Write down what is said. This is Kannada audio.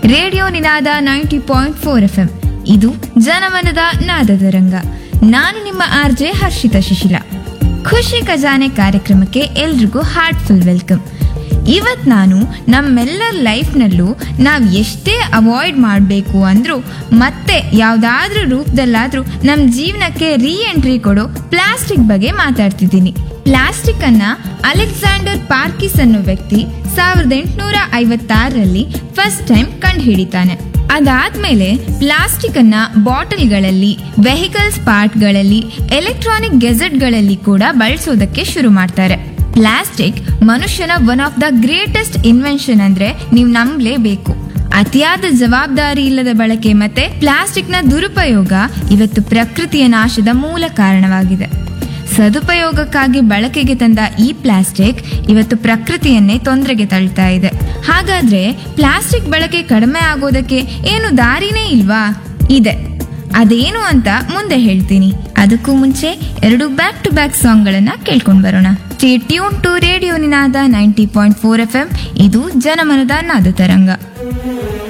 radio Ninaada ninety point four F M ಇದು ಜನಮನದ ನಾದದ ರಂಗ ನಾನು ನಿಮ್ಮ ಆರ್ ಜೆ ಹರ್ಷಿತಾ ಶಿಶಿಲ ಖುಷಿ ಖಜಾನೆ ಕಾರ್ಯಕ್ರಮಕ್ಕೆ ಎಲ್ರಿಗೂ ಹಾರ್ಟ್ಫುಲ್ ವೆಲ್ಕಮ್ ಇವತ್ ನಾನು ನಮ್ಮೆಲ್ಲರ ಲೈಫ್ನಲ್ಲೂ ನಾವು ಎಷ್ಟೇ ಅವಾಯ್ಡ್ ಮಾಡಬೇಕು ಅಂದ್ರೂ ಮತ್ತೆ ಯಾವುದಾದ್ರೂ ರೂಪದಲ್ಲಾದ್ರೂ ನಮ್ಮ ಜೀವನಕ್ಕೆ ರೀ ಎಂಟ್ರಿ ಕೊಡೋ ಪ್ಲಾಸ್ಟಿಕ್ ಬಗ್ಗೆ ಮಾತಾಡ್ತಿದ್ದೀನಿ ಪ್ಲಾಸ್ಟಿಕ್ ಅನ್ನ ಅಲೆಕ್ಸಾಂಡರ್ ಪಾರ್ಕಿಸ್ ಅನ್ನೋ ವ್ಯಕ್ತಿ ಸಾವಿರದ ಎಂಟುನೂರ ಐವತ್ತಾರರಲ್ಲಿ ಫಸ್ಟ್ ಟೈಮ್ ಕಂಡುಹಿಡಿತಾನೆ ಅದಾದ್ಮೇಲೆ ಪ್ಲಾಸ್ಟಿಕ್ ಅನ್ನ ಬಾಟಲ್ಗಳಲ್ಲಿ ವೆಹಿಕಲ್ಸ್ ಪಾರ್ಟ್ಗಳಲ್ಲಿ ಎಲೆಕ್ಟ್ರಾನಿಕ್ ಗೆಜೆಟ್ಗಳಲ್ಲಿ ಕೂಡ ಬಳಸೋದಕ್ಕೆ ಶುರು ಮಾಡ್ತಾರೆ ಪ್ಲಾಸ್ಟಿಕ್ ಮನುಷ್ಯನ one of the greatest invention ಅಂದ್ರೆ ನೀವು ನಂಬಲೇಬೇಕು ಅತಿಯಾದ ಜವಾಬ್ದಾರಿ ಇಲ್ಲದ ಬಳಕೆ ಮತ್ತೆ ಪ್ಲಾಸ್ಟಿಕ್ನ ದುರುಪಯೋಗ ಇವತ್ತು ಪ್ರಕೃತಿಯ ನಾಶದ ಮೂಲ ಕಾರಣವಾಗಿದೆ ಸದುಪಯೋಗಕ್ಕಾಗಿ ಬಳಕೆಗೆ ತಂದ ಈ ಪ್ಲಾಸ್ಟಿಕ್ ಇವತ್ತು ಪ್ರಕೃತಿಯನ್ನೇ ತೊಂದರೆಗೆ ತಳ್ತಾ ಇದೆ ಹಾಗಾದ್ರೆ ಪ್ಲಾಸ್ಟಿಕ್ ಬಳಕೆ ಕಡಿಮೆ ಆಗೋದಕ್ಕೆ ಏನು ದಾರಿನೇ ಇಲ್ವಾ ಇದೆ ಅದೇನು ಅಂತ ಮುಂದೆ ಹೇಳ್ತೀನಿ ಅದಕ್ಕೂ ಮುಂಚೆ ಎರಡು ಬ್ಯಾಕ್ ಟು ಬ್ಯಾಕ್ ಸಾಂಗ್ಗಳನ್ನ ಕೇಳ್ಕೊಂಡು ಬರೋಣ stay tuned to radio Ninaada ninety point four F M ಇದು ಜನಮನದ ನಾದ ತರಂಗ